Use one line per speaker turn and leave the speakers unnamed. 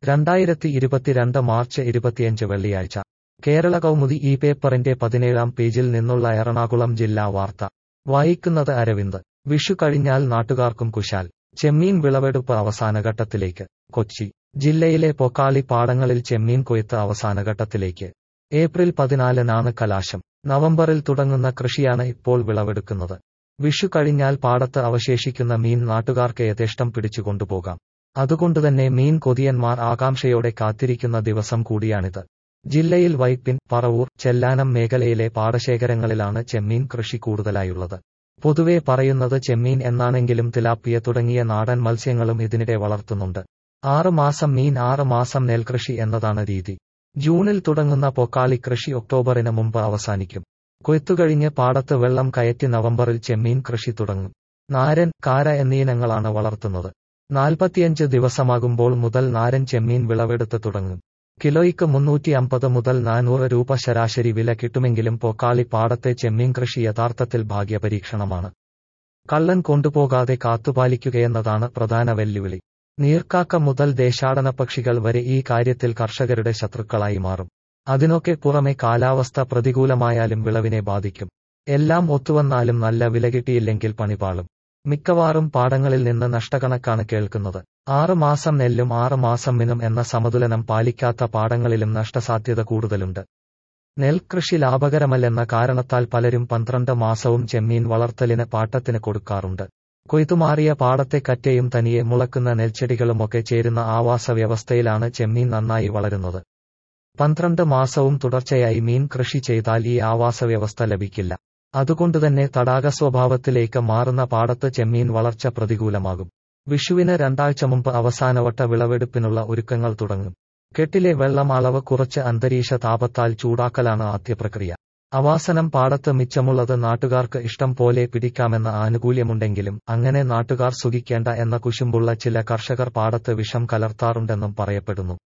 രണ്ടായിരത്തി ഇരുപത്തിരണ്ട് മാർച്ച് ഇരുപത്തിയഞ്ച് വെള്ളിയാഴ്ച കേരള കൗമുദി ഈ പേപ്പറിന്റെ പതിനേഴാം പേജിൽ നിന്നുള്ള എറണാകുളം ജില്ലാ വാർത്ത വായിക്കുന്നത് അരവിന്ദ് വിഷു കഴിഞ്ഞാൽ നാട്ടുകാർക്കും കുശാൽ ചെമ്മീൻ വിളവെടുപ്പ് അവസാനഘട്ടത്തിലേക്ക് കൊച്ചി ജില്ലയിലെ പൊക്കാളി പാടങ്ങളിൽ ചെമ്മീൻ കൊയ്ത്ത് അവസാനഘട്ടത്തിലേക്ക് ഏപ്രിൽ പതിനാലിനാണ് കലാശം നവംബറിൽ തുടങ്ങുന്ന കൃഷിയാണ് ഇപ്പോൾ വിളവെടുക്കുന്നത് വിഷു കഴിഞ്ഞാൽ പാടത്ത് അവശേഷിക്കുന്ന മീൻ നാട്ടുകാർക്ക് യഥേഷ്ടം പിടിച്ചുകൊണ്ടുപോകാം അതുകൊണ്ടുതന്നെ മീൻ കൊതിയന്മാർ ആകാംക്ഷയോടെ കാത്തിരിക്കുന്ന ദിവസം കൂടിയാണിത് ജില്ലയിൽ വൈപ്പിൻ പറവൂർ ചെല്ലാനം മേഖലയിലെ പാടശേഖരങ്ങളിലാണ് ചെമ്മീൻ കൃഷി കൂടുതലായുള്ളത് പൊതുവെ പറയുന്നത് ചെമ്മീൻ എന്നാണെങ്കിലും തിലാപ്പിയ തുടങ്ങിയ നാടൻ മത്സ്യങ്ങളും ഇതിനിടെ വളർത്തുന്നുണ്ട് ആറ് മാസം മീൻ ആറ് മാസം നെൽകൃഷി എന്നതാണ് രീതി ജൂണിൽ തുടങ്ങുന്ന പൊക്കാളി കൃഷി ഒക്ടോബറിന് മുമ്പ് അവസാനിക്കും കൊയ്ത്തുകഴിഞ്ഞ് പാടത്ത് വെള്ളം കയറ്റി നവംബറിൽ ചെമ്മീൻ കൃഷി തുടങ്ങും നാരൻ കാര എന്നീനങ്ങളാണ് വളർത്തുന്നത് നാൽപ്പത്തിയഞ്ച് ദിവസമാകുമ്പോൾ മുതൽ നാരൻ ചെമ്മീൻ വിളവെടുത്ത് തുടങ്ങും കിലോയ്ക്ക് മുന്നൂറ്റി അമ്പത് മുതൽ നാനൂറ് രൂപ ശരാശരി വില കിട്ടുമെങ്കിലും പൊക്കാളി പാടത്തെ ചെമ്മീൻ കൃഷി യഥാർത്ഥത്തിൽ ഭാഗ്യപരീക്ഷണമാണ് കള്ളൻ കൊണ്ടുപോകാതെ കാത്തുപാലിക്കുകയെന്നതാണ് പ്രധാന വെല്ലുവിളി നീർക്കാക്ക മുതൽ ദേശാടന പക്ഷികൾ വരെ ഈ കാര്യത്തിൽ കർഷകരുടെ ശത്രുക്കളായി മാറും അതിനൊക്കെ പുറമെ കാലാവസ്ഥ പ്രതികൂലമായാലും വിളവിനെ ബാധിക്കും എല്ലാം ഒത്തുവന്നാലും നല്ല വില കിട്ടിയില്ലെങ്കിൽ പണിപാളും മിക്കവാറും പാടങ്ങളിൽ നിന്ന് നഷ്ടകണക്കാണ് കേൾക്കുന്നത് ആറ് മാസം നെല്ലും ആറ് മാസം മിനും എന്ന സമതുലനം പാലിക്കാത്ത പാടങ്ങളിലും നഷ്ടസാധ്യത കൂടുതലുണ്ട് നെൽകൃഷി ലാഭകരമല്ലെന്ന കാരണത്താൽ പലരും പന്ത്രണ്ട് മാസവും ചെമ്മീൻ വളർത്തലിന് പാട്ടത്തിന് കൊടുക്കാറുണ്ട് കൊയ്ത്തുമാറിയ പാടത്തെ കറ്റയും തനിയെ മുളക്കുന്ന നെൽച്ചെടികളുമൊക്കെ ചേരുന്ന ആവാസ വ്യവസ്ഥയിലാണ് ചെമ്മീൻ നന്നായി വളരുന്നത് പന്ത്രണ്ട് മാസവും തുടർച്ചയായി മീൻ കൃഷി ചെയ്താൽ ഈ ആവാസ വ്യവസ്ഥ ലഭിക്കില്ല അതുകൊണ്ടുതന്നെ തടാക സ്വഭാവത്തിലേക്ക് മാറുന്ന പാടത്ത് ചെമ്മീൻ വളർച്ച പ്രതികൂലമാകും വിഷുവിന് രണ്ടാഴ്ച മുമ്പ് അവസാനവട്ട വിളവെടുപ്പിനുള്ള ഒരുക്കങ്ങൾ തുടങ്ങും കെട്ടിലെ വെള്ളം അളവ് കുറച്ച് അന്തരീക്ഷ താപത്താൽ ചൂടാക്കലാണ് ആദ്യ പ്രക്രിയ അവാസനം പാടത്ത് മിച്ചമുള്ളത് നാട്ടുകാർക്ക് ഇഷ്ടം പോലെ പിടിക്കാമെന്ന ആനുകൂല്യമുണ്ടെങ്കിലും അങ്ങനെ നാട്ടുകാർ സുഖിക്കേണ്ട എന്ന കുശുമ്പുള്ള ചില കർഷകർ പാടത്ത് വിഷം കലർത്താറുണ്ടെന്നും പറയപ്പെടുന്നു